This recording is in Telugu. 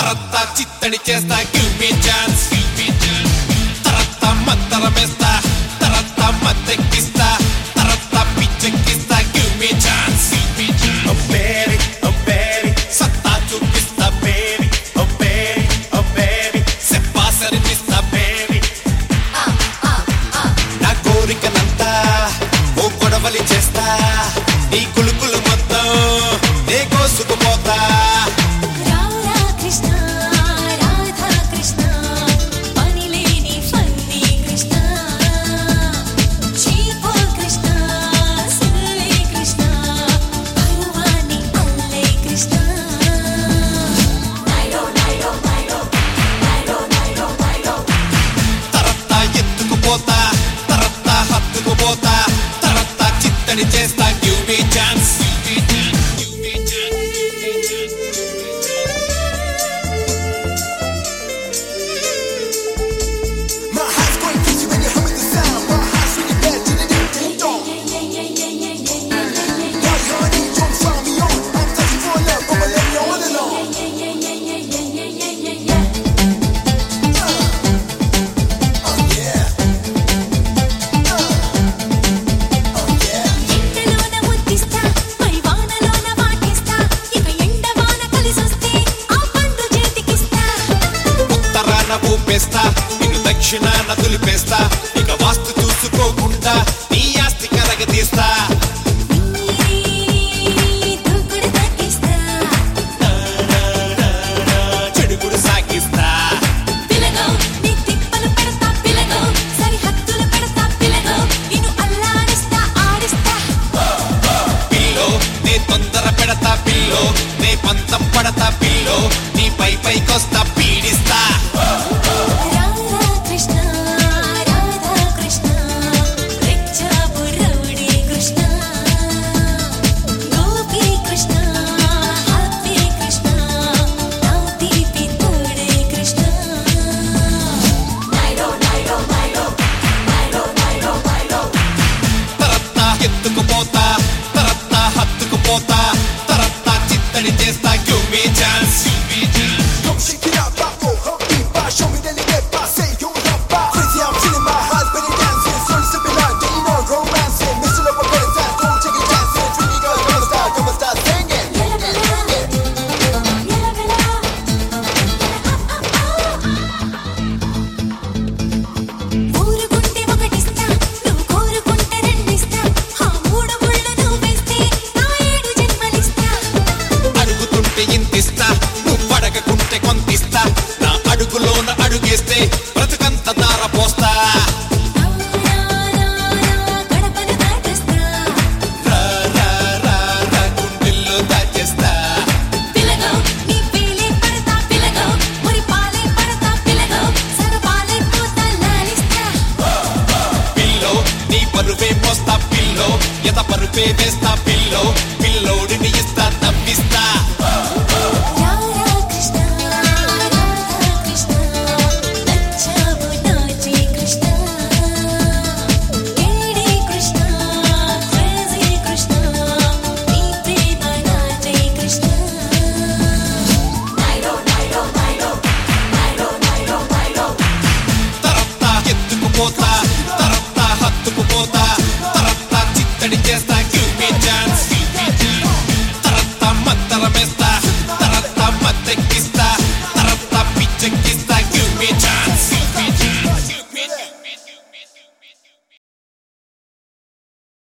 తరత్త చిత్తడి చేస్తా గివ్ మీ ఛాన్స్ తరత్త మంతరమేస్తా తరత్త మత్తెక్కిస్తా తరత్త పిచ్చెక్కిస్తా give me chance Oh baby, oh baby, సత్తా చూపిస్తా baby, oh baby, oh baby, చెప్పా సరిపిస్తా baby. నా కోరికనంతా ఓ గొడవలి చేస్తా నీ కులుకులు మొత్తం నే కోసుకుపోతా రాధా కృష్ణ రాధా కృష్ణ పనిలేని ఫన్నీ కృష్ణ చీపో కృష్ణ సిల్లే కృష్ణ పరువాని అల్లే కృష్ణ నైరో నైరో నైరో నైరో నైరో నైరో తరత్తా ఎత్తుకుపోతా తరత్తా హత్తుకుపోతా తరత్తా చిత్తడి చేస్తా give me chance My heart's going crazy when you're humming the sound. My heart's really bad to the ding ding dong. Party honey, don't try me on. I'm touching for love, I'ma let you all alone. Oh yeah. Oh yeah. ఎండలోన ముద్దిస్తా పై వానలోన వాటేస్తా ఇక ఎండవాన కలిసొస్తే ఆ పండు చేతికిస్తా ఉత్తరాన ఊపేస్తా నిన్ను దక్షిణాన దులిపేస్తా ఇక వాస్తు చూసుకోకుండా నీ ఆస్తి కరగదీస్తా నీ దూకుడు తగ్గిస్తా చెడుగుడు సాగిస్తా పిలగో నీ తిప్పలు పెడతా పిలగో సరిహద్దులు పెడతా పిలగో నిన్ను అల్లాడిస్తా ఆడిస్తా పిల్లో నే తొందర పెడతా పిల్లో నే పంతం పడతా పిల్లో నీ పై పైకొస్తా పీడిస్తా రాధా కృష్ణ రాధా కృష్ణ రెచ్చాపు రౌడీ కృష్ణ గోపి కృష్ణ హ్యాపీ కృష్ణ నా తీపి తోడే కృష్ణ నైరో నైరో నైరో నైరో నైరో నైరో తరత్తా ఎత్తుకుపోతా తరత్తా హత్తుకుపోతా తరత్తా చిత్తడి చేస్తా give me chance Come shake it out, bop, oh, hump, beat, bop, show me that you get by, say you love bop. Crazy, I'm chilling, my heart's beating dancing, sun sipping on, dating on, romancing, missing up a better time, don't take a chance, and treat me girl, come and start, come and start singing. ఊరుకుంటే ఒకటిస్తా నువ్వు కోరుకుంటే రెండిస్తా ఆ మూడు ముళ్ళు నువ్వేస్తే నా ఏడు జన్మలిస్తా అడుగుతుంటే ఇంతిస్తా నువ్వు అడగకుంటే కొంత